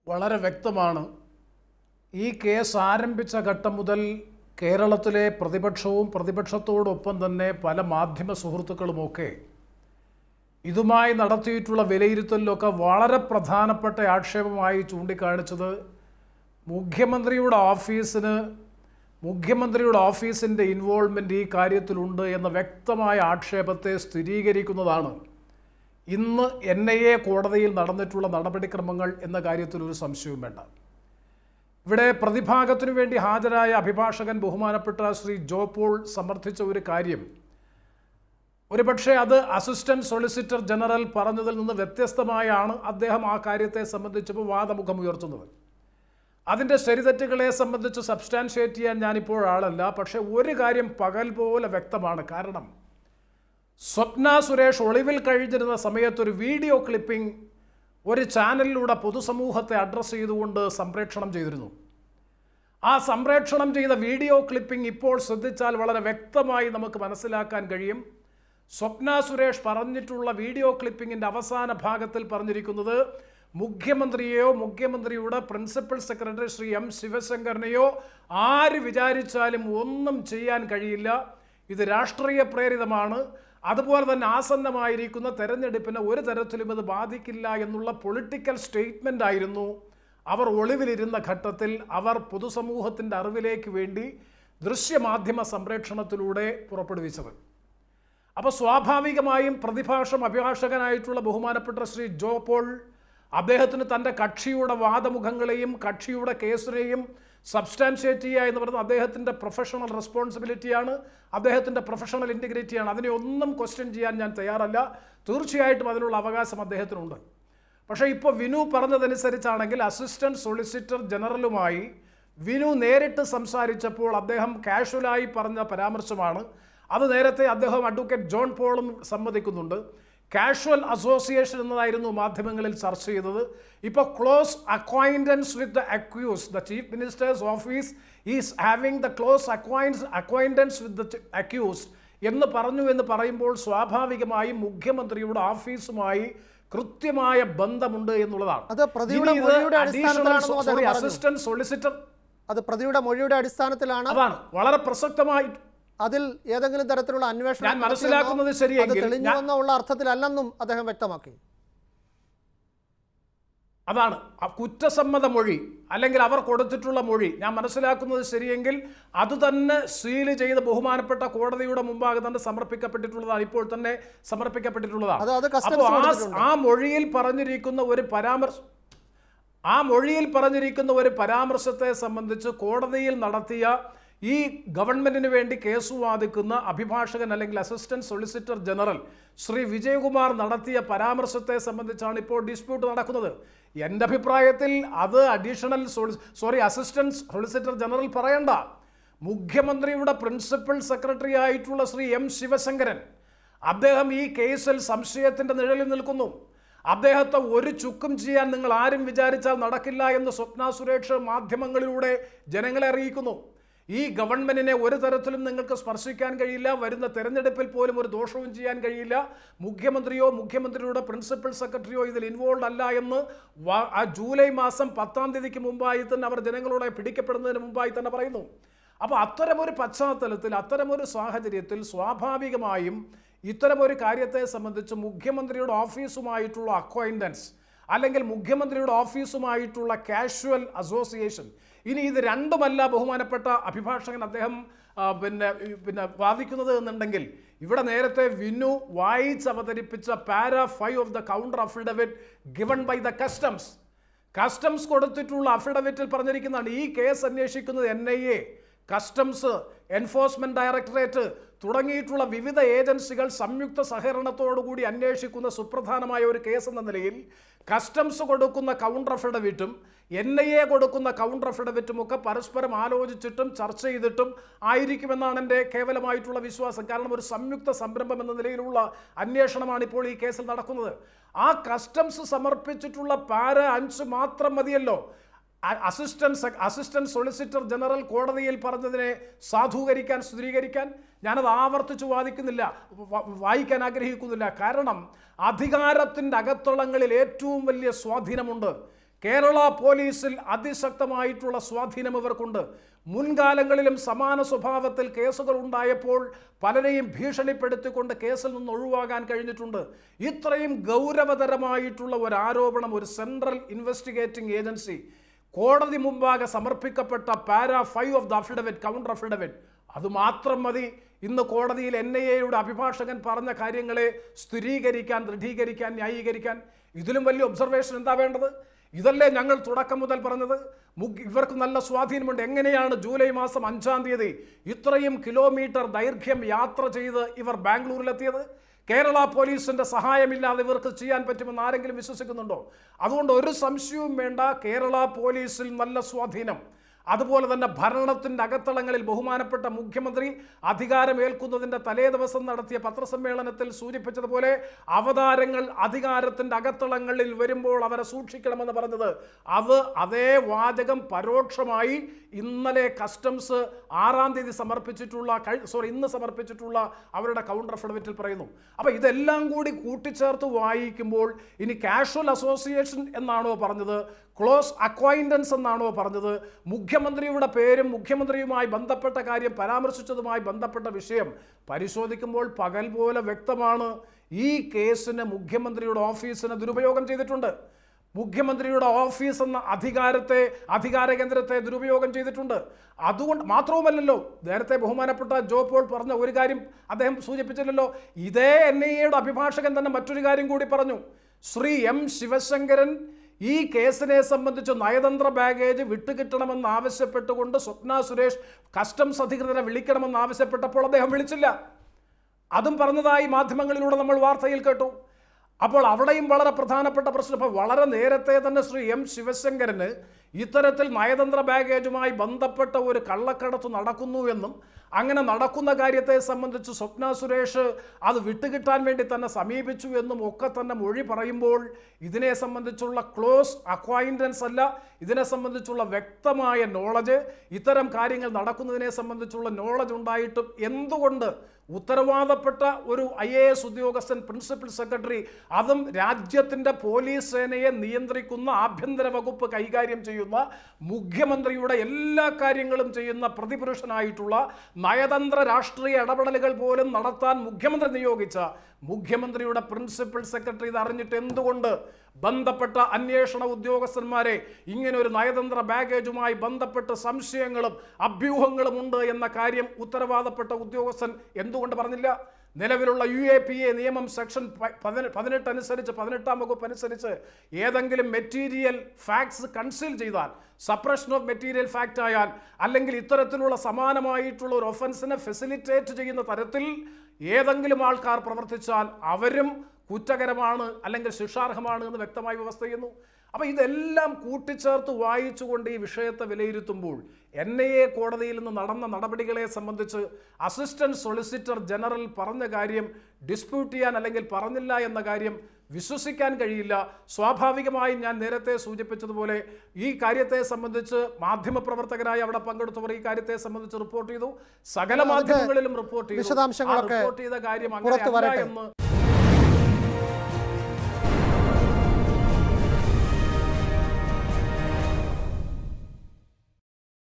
വളരെ വ്യക്തമാണ് ഈ കേസ് ആരംഭിച്ച ഘട്ടം മുതൽ കേരളത്തിലെ പ്രതിപക്ഷവും പ്രതിപക്ഷത്തോടൊപ്പം തന്നെ പല മാധ്യമ സുഹൃത്തുക്കളുമൊക്കെ ഇതുമായി നടത്തിയിട്ടുള്ള വിലയിരുത്തലിലൊക്കെ വളരെ പ്രധാനപ്പെട്ട ആക്ഷേപമായി ചൂണ്ടിക്കാണിച്ചത് മുഖ്യമന്ത്രിയുടെ ഓഫീസിന് മുഖ്യമന്ത്രിയുടെ ഓഫീസിൻ്റെ ഇൻവോൾവ്മെൻ്റ് ഈ കാര്യത്തിലുണ്ട് എന്ന വ്യക്തമായ ആക്ഷേപത്തെ സ്ഥിരീകരിക്കുന്നതാണ് ഇന്ന് എൻ ഐ എ കോടതിയിൽ നടന്നിട്ടുള്ള നടപടിക്രമങ്ങൾ എന്ന കാര്യത്തിൽ ഒരു സംശയവും വേണ്ട ഇവിടെ പ്രതിഭാഗത്തിനു വേണ്ടി ഹാജരായ അഭിഭാഷകൻ ബഹുമാനപ്പെട്ട ശ്രീ ജോ പോൾ സമർത്ഥിച്ച ഒരു കാര്യം ഒരുപക്ഷെ അത് അസിസ്റ്റന്റ് സൊളിസിറ്റർ ജനറൽ പറഞ്ഞതിൽ നിന്ന് വ്യത്യസ്തമായാണ് അദ്ദേഹം ആ കാര്യത്തെ സംബന്ധിച്ചപ്പോൾ വാദമുഖം ഉയർത്തുന്നത് അതിൻ്റെ ശരിതെറ്റുകളെ സംബന്ധിച്ച് സബ്സ്റ്റാൻഷിയേറ്റ് ചെയ്യാൻ ഞാനിപ്പോൾ ആളല്ല പക്ഷേ ഒരു കാര്യം പകൽ പോലെ വ്യക്തമാണ് കാരണം സ്വപ്ന സുരേഷ് ഒളിവിൽ കഴിഞ്ഞിരുന്ന സമയത്ത് ഒരു വീഡിയോ ക്ലിപ്പിംഗ് ഒരു ചാനലിലൂടെ പൊതുസമൂഹത്തെ അഡ്രസ്സ് ചെയ്തുകൊണ്ട് സംപ്രേക്ഷണം ചെയ്തിരുന്നു ആ സംപ്രേക്ഷണം ചെയ്ത വീഡിയോ ക്ലിപ്പിംഗ് ഇപ്പോൾ ശ്രദ്ധിച്ചാൽ വളരെ വ്യക്തമായി നമുക്ക് മനസ്സിലാക്കാൻ കഴിയും സ്വപ്ന സുരേഷ് പറഞ്ഞിട്ടുള്ള വീഡിയോ ക്ലിപ്പിങ്ങിൻ്റെ അവസാന ഭാഗത്തിൽ പറഞ്ഞിരിക്കുന്നത് മുഖ്യമന്ത്രിയെയോ മുഖ്യമന്ത്രിയുടെ പ്രിൻസിപ്പൽ സെക്രട്ടറി ശ്രീ എം ശിവശങ്കറിനെയോ ആര് വിചാരിച്ചാലും ഒന്നും ചെയ്യാൻ കഴിയില്ല ഇത് രാഷ്ട്രീയ പ്രേരിതമാണ് അതുപോലെ തന്നെ ആസന്നമായിരിക്കുന്ന തെരഞ്ഞെടുപ്പിനെ ഒരു തരത്തിലും ഇത് ബാധിക്കില്ല എന്നുള്ള പൊളിറ്റിക്കൽ സ്റ്റേറ്റ്മെൻ്റ് ആയിരുന്നു അവർ ഒളിവിലിരുന്ന ഘട്ടത്തിൽ അവർ പൊതുസമൂഹത്തിൻ്റെ അറിവിലേക്ക് വേണ്ടി ദൃശ്യമാധ്യമ സംപ്രേക്ഷണത്തിലൂടെ പുറപ്പെടുവിച്ചത് അപ്പോൾ സ്വാഭാവികമായും പ്രതിഭാഷം അഭിഭാഷകനായിട്ടുള്ള ബഹുമാനപ്പെട്ട ശ്രീ ജോ പോൾ അദ്ദേഹത്തിന് തൻ്റെ കക്ഷിയുടെ വാദമുഖങ്ങളെയും കക്ഷിയുടെ കേസിനെയും സബ്സ്റ്റാൻഷിയേറ്റ് ചെയ്യുക എന്ന് പറയുന്നത് അദ്ദേഹത്തിൻ്റെ പ്രൊഫഷണൽ റെസ്പോൺസിബിലിറ്റിയാണ് അദ്ദേഹത്തിൻ്റെ പ്രൊഫഷണൽ ഇൻറ്റിഗ്രിറ്റിയാണ് അതിനെ ഒന്നും ക്വസ്റ്റ്യൻ ചെയ്യാൻ ഞാൻ തയ്യാറല്ല തീർച്ചയായിട്ടും അതിനുള്ള അവകാശം അദ്ദേഹത്തിനുണ്ട് പക്ഷേ ഇപ്പോൾ വിനു പറഞ്ഞതനുസരിച്ചാണെങ്കിൽ അസിസ്റ്റന്റ് സൊളിസിറ്റർ ജനറലുമായി വിനു നേരിട്ട് സംസാരിച്ചപ്പോൾ അദ്ദേഹം കാഷ്വലായി പറഞ്ഞ പരാമർശമാണ് അത് നേരത്തെ അദ്ദേഹം അഡ്വക്കേറ്റ് ജോൺ പോളും സമ്മതിക്കുന്നുണ്ട് കാഷ്വൽ അസോസിയേഷൻ എന്നതായിരുന്നു മാധ്യമങ്ങളിൽ ചർച്ച ചെയ്തത് ഇപ്പോൾ close acquaintance with the accuse the chief minister's office is having the close acquaints acquaintance with the accuse എന്ന് പറഞ്ഞു എന്ന് പറയുമ്പോൾ സ്വാഭാവികമായും മുഖ്യമന്ത്രിയുടെ ഓഫീസുമായി കൃത്യമായ ബന്ധമുണ്ട് എന്നുള്ളതാണ് അത് പ്രതിയുടെ മൊഴിയുടെ അടിസ്ഥാനത്തിലാണെന്നും അദ്ദേഹം പറഞ്ഞു. അസിസ്റ്റന്റ് സൊളിസിറ്റർ അത് പ്രതിയുടെ മൊഴിയുടെ അടിസ്ഥാനത്തിലാണ് അതാണ് വളരെ പ്രസക്തമായി അതിൽ ഏതെങ്കിലും തരത്തിലുള്ള അന്വേഷണം ഞാൻ മനസ്സിലാക്കുന്നത് നടത്തിയെന്നോ, ശരിയെങ്കിൽ അത് തെളിഞ്ഞു ഞാൻ- എന്നോ ഉള്ള അർത്ഥത്തിലല്ലെന്നും അദ്ദേഹം വ്യക്തമാക്കി അതാണ് ആ കുറ്റസമ്മത മൊഴി അല്ലെങ്കിൽ അവർ കൊടുത്തിട്ടുള്ള മൊഴി ഞാൻ മനസ്സിലാക്കുന്നത് ശരിയെങ്കിൽ അത് തന്നെ സീല് ചെയ്ത് ബഹുമാനപ്പെട്ട കോടതിയുടെ മുമ്പാകെ തന്നെ സമർപ്പിക്കപ്പെട്ടിട്ടുള്ളതാണ് ഇപ്പോൾ തന്നെ സമർപ്പിക്കപ്പെട്ടിട്ടുള്ളതാണ് അത് അത് customs അപ്പോൾ ആ കൊടുത്തിട്ടുണ്ട്. ആ മൊഴിയിൽ പറഞ്ഞിരിക്കുന്ന ഒരു പരാമർശം ആ മൊഴിയിൽ പറഞ്ഞിരിക്കുന്ന ഒരു പരാമർശത്തെ സംബന്ധിച്ച് കോടതിയിൽ നടത്തിയ ഈ ഗവൺമെന്റിന് വേണ്ടി കേസ് വാദിക്കുന്ന അഭിഭാഷകൻ അല്ലെങ്കിൽ assistant solicitor general Shri Vijayakumar നടത്തിയ പരാമർശത്തെ സംബന്ധിച്ചാണ് ഇപ്പോൾ ഡിസ്പ്യൂട്ട് നടക്കുന്നത് എൻ്റെ അഭിപ്രായത്തിൽ അത് additional sorry assistant solicitor general പറയണ്ട മുഖ്യമന്ത്രിയുടെ പ്രിൻസിപ്പൽ സെക്രട്ടറി ആയിട്ടുള്ള ശ്രീ എം ശിവശങ്കരൻ അദ്ദേഹം ഈ കേസിൽ സംശയത്തിന്റെ നിഴലിൽ നിൽക്കുന്നു അദ്ദേഹത്തെ ഒരു ചുക്കും ചെയ്യാൻ നിങ്ങൾ ആരും വിചാരിച്ചാൽ നടക്കില്ല എന്ന് സ്വപ്ന സുരേഷ് മാധ്യമങ്ങളിലൂടെ ജനങ്ങളെ അറിയിക്കുന്നു ഈ ഗവൺമെന്റിനെ ഒരു തരത്തിലും നിങ്ങൾക്ക് സ്പർശിക്കാൻ കഴിയില്ല വരുന്ന തെരഞ്ഞെടുപ്പിൽ പോലും ഒരു ദോഷവും ചെയ്യാൻ കഴിയില്ല മുഖ്യമന്ത്രിയോ മുഖ്യമന്ത്രിയുടെ പ്രിൻസിപ്പൽ സെക്രട്ടറിയോ ഇതിൽ ഇൻവോൾവ് അല്ല എന്ന് വ- ആ ജൂലൈ മാസം പത്താം തീയതിക്ക് മുമ്പായി തന്നെ അവർ ജനങ്ങളോട് പിടിക്കപ്പെടുന്നതിന് മുമ്പായി തന്നെ പറയുന്നു അപ്പോൾ അത്തരമൊരു പശ്ചാത്തലത്തിൽ അത്തരമൊരു സാഹചര്യത്തിൽ സ്വാഭാവികമായും ഇത്തരമൊരു കാര്യത്തെ സംബന്ധിച്ച് മുഖ്യമന്ത്രിയുടെ ഓഫീസുമായിട്ടുള്ള അക്വൈൻറ്റൻസ് അല്ലെങ്കിൽ മുഖ്യമന്ത്രിയുടെ ഓഫീസുമായിട്ടുള്ള കാഷ്വൽ അസോസിയേഷൻ ഇനി ഇത് രണ്ടുമല്ല ബഹുമാനപ്പെട്ട അഭിഭാഷകൻ അദ്ദേഹം ആ, പിന്നെ ഈ, പിന്നെ വാദിക്കുന്നത് എന്നുണ്ടെങ്കിൽ ഇവിടെ നേരത്തെ വിനു വായിച്ച് അവതരിപ്പിച്ച para five of the counter affidavit given by the customs customs കൊടുത്തിട്ടുള്ള അഫിഡവിറ്റിൽ പറഞ്ഞിരിക്കുന്നതാണ് ഈ കേസ് അന്വേഷിക്കുന്നത് N I A customs enforcement directorate തുടങ്ങിയിട്ടുള്ള വിവിധ ഏജൻസികൾ സംയുക്ത സഹകരണത്തോടുകൂടി അന്വേഷിക്കുന്ന സുപ്രധാനമായ ഒരു കേസ് എന്ന നിലയിൽ കസ്റ്റംസ് കൊടുക്കുന്ന കൗണ്ടർ അഫിഡവിറ്റും എൻ ഐ എ കൊടുക്കുന്ന കൗണ്ടർ അഫിഡവിറ്റും ഒക്കെ പരസ്പരം ആലോചിച്ചിട്ടും ചർച്ച ചെയ്തിട്ടും ആയിരിക്കുമെന്നാണ് എൻ്റെ കേവലമായിട്ടുള്ള വിശ്വാസം കാരണം ഒരു സംയുക്ത സംരംഭം എന്ന നിലയിലുള്ള അന്വേഷണമാണ് ഇപ്പോൾ ഈ കേസിൽ നടക്കുന്നത് ആ കസ്റ്റംസ് സമർപ്പിച്ചിട്ടുള്ള പാര അഞ്ച് മാത്രം മതിയല്ലോ അസിസ്റ്റന്റ് അസിസ്റ്റന്റ് സൊളിസിറ്റർ ജനറൽ കോടതിയിൽ പറഞ്ഞതിനെ സാധൂകരിക്കാൻ സ്ഥിരീകരിക്കാൻ ഞാനത് ആവർത്തിച്ച് വാദിക്കുന്നില്ല വ- വായിക്കാൻ ആഗ്രഹിക്കുന്നില്ല കാരണം അധികാരത്തിൻ്റെ അകത്തളങ്ങളിൽ ഏറ്റവും വലിയ സ്വാധീനമുണ്ട് കേരള പോലീസിൽ അതിശക്തമായിട്ടുള്ള സ്വാധീനം ഇവർക്കുണ്ട് മുൻകാലങ്ങളിലും സമാന സ്വഭാവത്തിൽ കേസുകൾ ഉണ്ടായപ്പോൾ പലരെയും ഭീഷണിപ്പെടുത്തിക്കൊണ്ട് കേസിൽ നിന്ന് ഒഴിവാകാൻ കഴിഞ്ഞിട്ടുണ്ട് ഇത്രയും ഗൗരവതരമായിട്ടുള്ള ഒരു ആരോപണം ഒരു സെൻട്രൽ ഇൻവെസ്റ്റിഗേറ്റിംഗ് ഏജൻസി കോടതി മുമ്പാകെ സമർപ്പിക്കപ്പെട്ട para five of the affidavit counter affidavit അത് മാത്രം മതി ഇന്ന് കോടതിയിൽ എൻ ഐ എയുടെ അഭിഭാഷകൻ പറഞ്ഞ കാര്യങ്ങളെ സ്ഥിരീകരിക്കാൻ ദൃഢീകരിക്കാൻ ന്യായീകരിക്കാൻ ഇതിലും വലിയ ഒബ്സർവേഷൻ എന്താ വേണ്ടത് ഇതല്ലേ ഞങ്ങൾ തുടക്കം മുതൽ പറഞ്ഞത് മുഗ് ഇവർക്ക് നല്ല സ്വാധീനമുണ്ട് എങ്ങനെയാണ് ജൂലൈ മാസം അഞ്ചാം തീയതി ഇത്രയും കിലോമീറ്റർ ദൈർഘ്യം യാത്ര ചെയ്ത് ഇവർ ബാംഗ്ലൂരിലെത്തിയത് കേരള പോലീസിന്റെ സഹായമില്ലാതെ ഇവർക്ക് ചെയ്യാൻ പറ്റുമെന്ന് ആരെങ്കിലും വിശ്വസിക്കുന്നുണ്ടോ അതുകൊണ്ട് ഒരു സംശയവും വേണ്ട കേരള പോലീസിൽ നല്ല സ്വാധീനം അതുപോലെ തന്നെ ഭരണത്തിൻ്റെ അകത്തളങ്ങളിൽ ബഹുമാനപ്പെട്ട മുഖ്യമന്ത്രി അധികാരമേൽക്കുന്നതിൻ്റെ തലേ ദിവസം നടത്തിയ പത്രസമ്മേളനത്തിൽ സൂചിപ്പിച്ചതുപോലെ അവതാരങ്ങൾ അധികാരത്തിൻ്റെ അകത്തളങ്ങളിൽ വരുമ്പോൾ അവരെ സൂക്ഷിക്കണമെന്ന് പറഞ്ഞത് അത് അതേ വാചകം പരോക്ഷമായി ഇന്നലെ കസ്റ്റംസ് ആറാം തീയതി സമർപ്പിച്ചിട്ടുള്ള സോറി ഇന്ന് സമർപ്പിച്ചിട്ടുള്ള അവരുടെ കൗണ്ടർ അഫിഡവിറ്റിൽ പറയുന്നു അപ്പോൾ ഇതെല്ലാം കൂടി കൂട്ടിച്ചേർത്ത് വായിക്കുമ്പോൾ ഇനി കാഷ്വൽ അസോസിയേഷൻ എന്നാണോ പറഞ്ഞത് ക്ലോസ് അക്വൈൻറ്റൻസ് എന്നാണോ പറഞ്ഞത് മുഖ്യമന്ത്രിയുടെ പേരും മുഖ്യമന്ത്രിയുമായി ബന്ധപ്പെട്ട കാര്യം പരാമർശിച്ചതുമായി ബന്ധപ്പെട്ട വിഷയം പരിശോധിക്കുമ്പോൾ പകൽ പോലെ വ്യക്തമാണ് ഈ കേസിന് മുഖ്യമന്ത്രിയുടെ ഓഫീസിനെ ദുരുപയോഗം ചെയ്തിട്ടുണ്ട് മുഖ്യമന്ത്രിയുടെ ഓഫീസ് എന്ന അധികാരത്തെ അധികാര കേന്ദ്രത്തെ ദുരുപയോഗം ചെയ്തിട്ടുണ്ട് അതുകൊണ്ട് മാത്രവുമല്ലല്ലോ നേരത്തെ ബഹുമാനപ്പെട്ട ജോ പോൾ പറഞ്ഞ ഒരു കാര്യം അദ്ദേഹം സൂചിപ്പിച്ചില്ലല്ലോ ഇതേ എൻ ഐ എയുടെ അഭിഭാഷകൻ തന്നെ മറ്റൊരു കാര്യം കൂടി പറഞ്ഞു ശ്രീ എം ശിവശങ്കരൻ ഈ കേസിനെ സംബന്ധിച്ച് നയതന്ത്ര ബാഗേജ് വിട്ടുകിട്ടണമെന്ന് ആവശ്യപ്പെട്ടുകൊണ്ട് സ്വപ്ന സുരേഷ് കസ്റ്റംസ് അധികൃതരെ വിളിക്കണമെന്ന് ആവശ്യപ്പെട്ടപ്പോൾ അദ്ദേഹം വിളിച്ചില്ല അതും പറഞ്ഞതായി മാധ്യമങ്ങളിലൂടെ നമ്മൾ വാർത്തയിൽ കേട്ടു അപ്പോൾ അവിടെയും വളരെ പ്രധാനപ്പെട്ട പ്രശ്നം ഇപ്പോൾ വളരെ നേരത്തെ തന്നെ ശ്രീ എം ശിവശങ്കരന് ഇത്തരത്തിൽ നയതന്ത്ര ബാഗേജുമായി ബന്ധപ്പെട്ട ഒരു കള്ളക്കടത്ത് നടക്കുന്നു എന്നും അങ്ങനെ നടക്കുന്ന കാര്യത്തെ സംബന്ധിച്ച് സ്വപ്ന സുരേഷ് അത് വിട്ടുകിട്ടാൻ വേണ്ടി തന്നെ സമീപിച്ചു എന്നും ഒക്കെ തന്നെ മൊഴി പറയുമ്പോൾ ഇതിനെ സംബന്ധിച്ചുള്ള ക്ലോസ് അക്വൈൻറ്റൻസ് അല്ല ഇതിനെ സംബന്ധിച്ചുള്ള വ്യക്തമായ നോളജ് ഇത്തരം കാര്യങ്ങൾ നടക്കുന്നതിനെ സംബന്ധിച്ചുള്ള നോളജ് ഉണ്ടായിട്ടും എന്തുകൊണ്ട് ഉത്തരവാദപ്പെട്ട ഒരു ഐ എ എസ് ഉദ്യോഗസ്ഥൻ പ്രിൻസിപ്പൽ സെക്രട്ടറി അതും രാജ്യത്തിൻ്റെ പോലീസ് സേനയെ നിയന്ത്രിക്കുന്ന ആഭ്യന്തര വകുപ്പ് കൈകാര്യം ചെയ്യുന്ന മുഖ്യമന്ത്രിയുടെ എല്ലാ കാര്യങ്ങളും ചെയ്യുന്ന പ്രതിപുരുഷനായിട്ടുള്ള നയതന്ത്ര രാഷ്ട്രീയ ഇടപെടലുകൾ പോലും നടത്താൻ മുഖ്യമന്ത്രി നിയോഗിച്ച മുഖ്യമന്ത്രിയുടെ പ്രിൻസിപ്പൽ സെക്രട്ടറി ഇത് അറിഞ്ഞിട്ട് എന്തുകൊണ്ട് ബന്ധപ്പെട്ട അന്വേഷണ ഉദ്യോഗസ്ഥന്മാരെ ഇങ്ങനെ ഒരു നയതന്ത്ര ബാഗേജുമായി ബന്ധപ്പെട്ട് സംശയങ്ങളും അഭ്യൂഹങ്ങളും ഉണ്ട് എന്ന കാര്യം ഉത്തരവാദപ്പെട്ട ഉദ്യോഗസ്ഥൻ എന്തുകൊണ്ട് പറഞ്ഞില്ല നിലവിലുള്ള യു എ പി എ നിയമം സെക്ഷൻ പ- പതിനെ- പതിനെട്ട് അനുസരിച്ച് പതിനെട്ടാം വകുപ്പ് അനുസരിച്ച് ഏതെങ്കിലും മെറ്റീരിയൽ ഫാക്ട്സ് കൺസീൽ ചെയ്താൽ സപ്രഷൻ ഓഫ് മെറ്റീരിയൽ ഫാക്റ്റ് ആയാൽ അല്ലെങ്കിൽ ഇത്തരത്തിലുള്ള സമാനമായിട്ടുള്ള ഒരു ഒഫൻസിനെ ഫെസിലിറ്റേറ്റ് ചെയ്യുന്ന തരത്തിൽ ഏതെങ്കിലും ആൾക്കാർ പ്രവർത്തിച്ചാൽ അവരും കുറ്റകരമാണ് അല്ലെങ്കിൽ ശിക്ഷാർഹമാണ് എന്ന് വ്യക്തമായി വ്യവസ്ഥ ചെയ്യുന്നു അപ്പോൾ ഇതെല്ലാം കൂട്ടിച്ചേർത്ത് വായിച്ചുകൊണ്ട് ഈ വിഷയത്തെ വിലയിരുത്തുമ്പോൾ എൻ ഐ എ കോടതിയിൽ നിന്ന് നടന്ന നടപടികളെ സംബന്ധിച്ച് അസിസ്റ്റന്റ് സൊളിസിറ്റർ ജനറൽ പറഞ്ഞ കാര്യം ഡിസ്പ്യൂട്ട് ചെയ്യാൻ അല്ലെങ്കിൽ പറഞ്ഞില്ല എന്ന കാര്യം വിശ്വസിക്കാൻ കഴിയില്ല സ്വാഭാവികമായും ഞാൻ നേരത്തെ സൂചിപ്പിച്ചതുപോലെ ഈ കാര്യത്തെ സംബന്ധിച്ച് മാധ്യമപ്രവർത്തകരായി അവിടെ പങ്കെടുത്തവർ ഈ കാര്യത്തെ സംബന്ധിച്ച് റിപ്പോർട്ട് ചെയ്തു സകല അതിന്റെ മാധ്യമങ്ങളിലും റിപ്പോർട്ട് ചെയ്തു ആ വിശദാംശങ്ങളൊക്കെ റിപ്പോർട്ട് ചെയ്ത കാര്യം പുറത്ത് അങ്ങനെയല്ല വരട്ടെ. എന്ന്